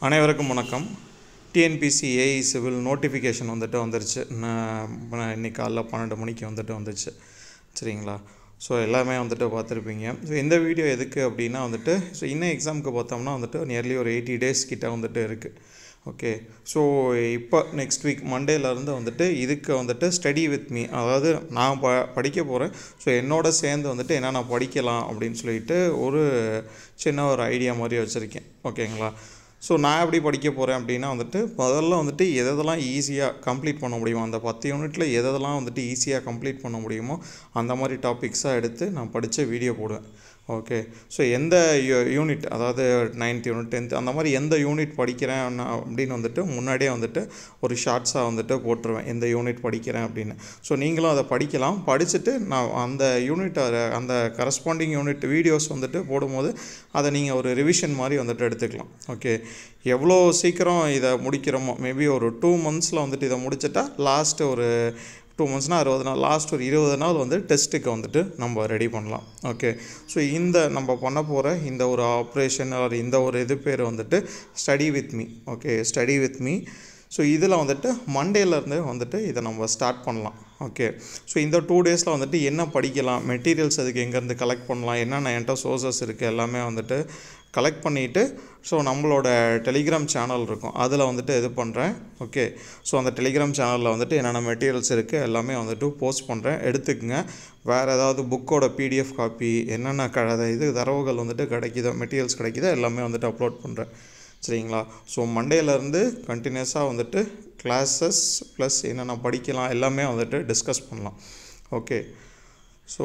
அனைவருக்கும் வணக்கம் TNPSC AE civil notification வந்துட்டு வந்துருச்சு நான் நான் இன்னைக்கு காலைல பன்னெண்டு மணிக்கு வந்துட்டு வந்துச்சு சரிங்களா ஸோ எல்லாமே வந்துட்டு பார்த்துருப்பீங்க ஸோ இந்த வீடியோ எதுக்கு அப்படின்னா வந்துட்டு ஸோ இன்னும் எக்ஸாமுக்கு பார்த்தோம்னா வந்துட்டு நியர்லி ஒரு எயிட்டி டேஸ் கிட்ட வந்துட்டு இருக்குது ஓகே ஸோ இப்போ நெக்ஸ்ட் வீக் மண்டேலேருந்து வந்துட்டு இதுக்கு வந்துட்டு ஸ்டடி வித் மீ அதாவது நான் ப படிக்க போகிறேன் ஸோ என்னோட சேர்ந்து வந்துட்டு என்ன நான் படிக்கலாம் அப்படின்னு சொல்லிட்டு ஒரு சின்ன ஒரு ஐடியா மாதிரி வச்சுருக்கேன் ஓகேங்களா ஸோ நான் எப்படி படிக்க போகிறேன் அப்படின்னா வந்துட்டு முதல்ல வந்துட்டு எதெல்லாம் யூஸியாக கம்ப்ளீட் பண்ண முடியுமோ அந்த பத்து யூனிட்டில் எதெல்லாம் வந்துட்டு ஈஸியாக கம்ப்ளீட் பண்ண முடியுமோ அந்த மாதிரி டாபிக்ஸாக எடுத்து நான் படித்த வீடியோ போடுவேன் ஓகே ஸோ எந்த யூனிட் அதாவது நைன்த் யூனிட் டென்த் அந்த மாதிரி எந்த யூனிட் படிக்கிறேன் நான் அப்படின்னு வந்துட்டு முன்னாடியே வந்துட்டு ஒரு ஷார்ட்ஸாக வந்துட்டு போட்டுருவேன் எந்த யூனிட் படிக்கிறேன் அப்படின்னு ஸோ நீங்களும் அதை படிக்கலாம் படிச்சுட்டு நான் அந்த யூனிட் அந்த கரஸ்பாண்டிங் யூனிட் வீடியோஸ் வந்துட்டு போடும்போது அதை நீங்கள் ஒரு ரிவிஷன் மாதிரி வந்துட்டு எடுத்துக்கலாம் ஓகே எவ்வளோ சீக்கிரம் இதை முடிக்கிறோமோ மேபி ஒரு டூ மந்த்ஸில் வந்துட்டு இதை முடிச்சிட்டா லாஸ்ட்டு ஒரு டூ மந்த்ஸ்னால் அறுபது நாள் லாஸ்ட் ஒரு இருபது நாள் வந்து டெஸ்ட்டுக்கு வந்துட்டு நம்ம ரெடி பண்ணலாம் ஓகே ஸோ இந்த நம்ம பண்ண போகிற இந்த ஒரு ஆப்ரேஷன் ஆர் இந்த ஒரு இது பேர் வந்துட்டு study with me okay study with me so இதில் வந்துட்டு மண்டேலேருந்து வந்துட்டு இதை நம்ம ஸ்டார்ட் பண்ணலாம் ஓகே ஸோ இந்த டூ டேஸில் வந்துட்டு என்ன படிக்கலாம் மெட்டீரியல்ஸ் அதுக்கு எங்கேருந்து கலெக்ட் பண்ணலாம் என்னென்ன என்கிட்ட சோர்சஸ் இருக்குது எல்லாமே வந்துட்டு கலெக்ட் பண்ணிவிட்டு ஸோ நம்மளோட டெலிகிராம் சேனல் இருக்கும் அதில் வந்துட்டு இது பண்ணுறேன் ஓகே ஸோ அந்த டெலிகிராம் சேனலில் வந்துட்டு என்னென்ன மெட்டீரியல்ஸ் இருக்குது எல்லாமே வந்துட்டு போஸ்ட் பண்ணுறேன் எடுத்துக்கங்க வேறு ஏதாவது புக்கோட பிடிஎஃப் காப்பி என்னென்ன க இது தரவுகள் வந்துட்டு கிடைக்குதோ மெட்டீரியல்ஸ் கிடைக்குதோ எல்லாமே வந்துட்டு அப்லோட் பண்ணுறேன் சரிங்களா ஸோ மண்டேலேருந்து கண்டினியூஸாக வந்துட்டு கிளாஸஸ் ப்ளஸ் என்னென்ன படிக்கலாம் எல்லாமே வந்துட்டு டிஸ்கஸ் பண்ணலாம் ஓகே ஸோ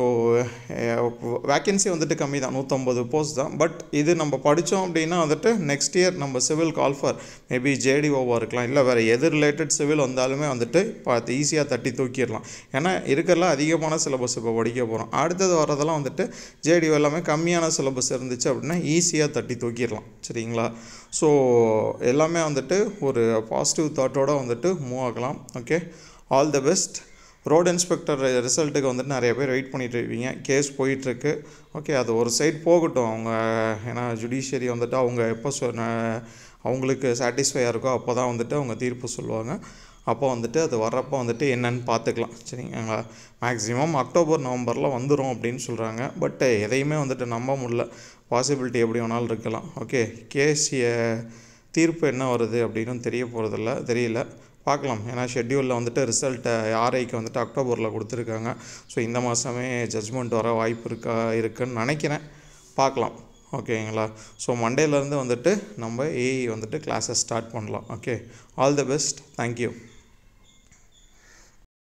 வேக்கன்சி வந்துட்டு கம்மி தான் நூற்றம்பது போஸ்ட் தான் பட் இது நம்ம படித்தோம் அப்படின்னா வந்துட்டு நெக்ஸ்ட் இயர் நம்ம சிவில் கால் ஃபார் மேபி ஜேடிஓவாக இருக்கலாம் இல்லை வேறு எது ரிலேட்டட் சிவில் வந்தாலுமே வந்துட்டு பார்த்து ஈஸியாக தட்டி தூக்கிடலாம் ஏன்னா இருக்கிறல அதிகமான சிலபஸ் இப்போ படிக்க போகிறோம் அடுத்தது வரதெல்லாம் வந்துட்டு ஜேடிஓ எல்லாமே கம்மியான சிலபஸ் இருந்துச்சு அப்படின்னா ஈஸியாக தட்டி தூக்கிடலாம் சரிங்களா ஸோ எல்லாமே வந்துட்டு ஒரு பாசிட்டிவ் தாட்டோடு வந்துட்டு மூவ் ஆகலாம் okay all the best road inspector ரிசல்ட்டுக்கு வந்துட்டு நிறைய பேர் வெயிட் பண்ணிட்டு இருக்கீங்க கேஸ் போயிட்டுருக்கு ஓகே அது ஒரு சைட் போகட்டும் அவங்க ஏன்னா ஜுடிஷியரி வந்துட்டு அவங்க எப்போ சொ அவங்களுக்கு சாட்டிஸ்ஃபையாக இருக்கோ அப்போ தான் வந்துட்டு அவங்க தீர்ப்பு சொல்லுவாங்க அப்போ வந்துட்டு அது வர்றப்போ வந்துட்டு என்னன்னு பார்த்துக்கலாம் சரிங்களா மேக்ஸிமம் அக்டோபர் நவம்பரில் வந்துடும் அப்படின்னு சொல்கிறாங்க பட் எதையுமே வந்துட்டு நம்ப முடியல பாசிபிலிட்டி எப்படி வேணாலும் இருக்கலாம் ஓகே கேஸ் தீர்ப்பு என்ன வருது அப்படின்னு தெரிய போகிறதில்ல தெரியல பார்க்கலாம் ஏன்னா ஷெட்யூலில் வந்துட்டு ரிசல்ட்டை ஆர்ஐக்கு வந்துட்டு அக்டோபரில் கொடுத்துருக்காங்க ஸோ இந்த மாதமே ஜட்ஜ்மெண்ட் வர வாய்ப்பு இருக்கா இருக்குன்னு நினைக்கிறேன் பார்க்கலாம் ஓகேங்களா ஸோ மண்டேலேருந்து வந்துட்டு நம்ம ஏஇ வந்துட்டு கிளாஸஸ் ஸ்டார்ட் பண்ணலாம் okay all the best thank you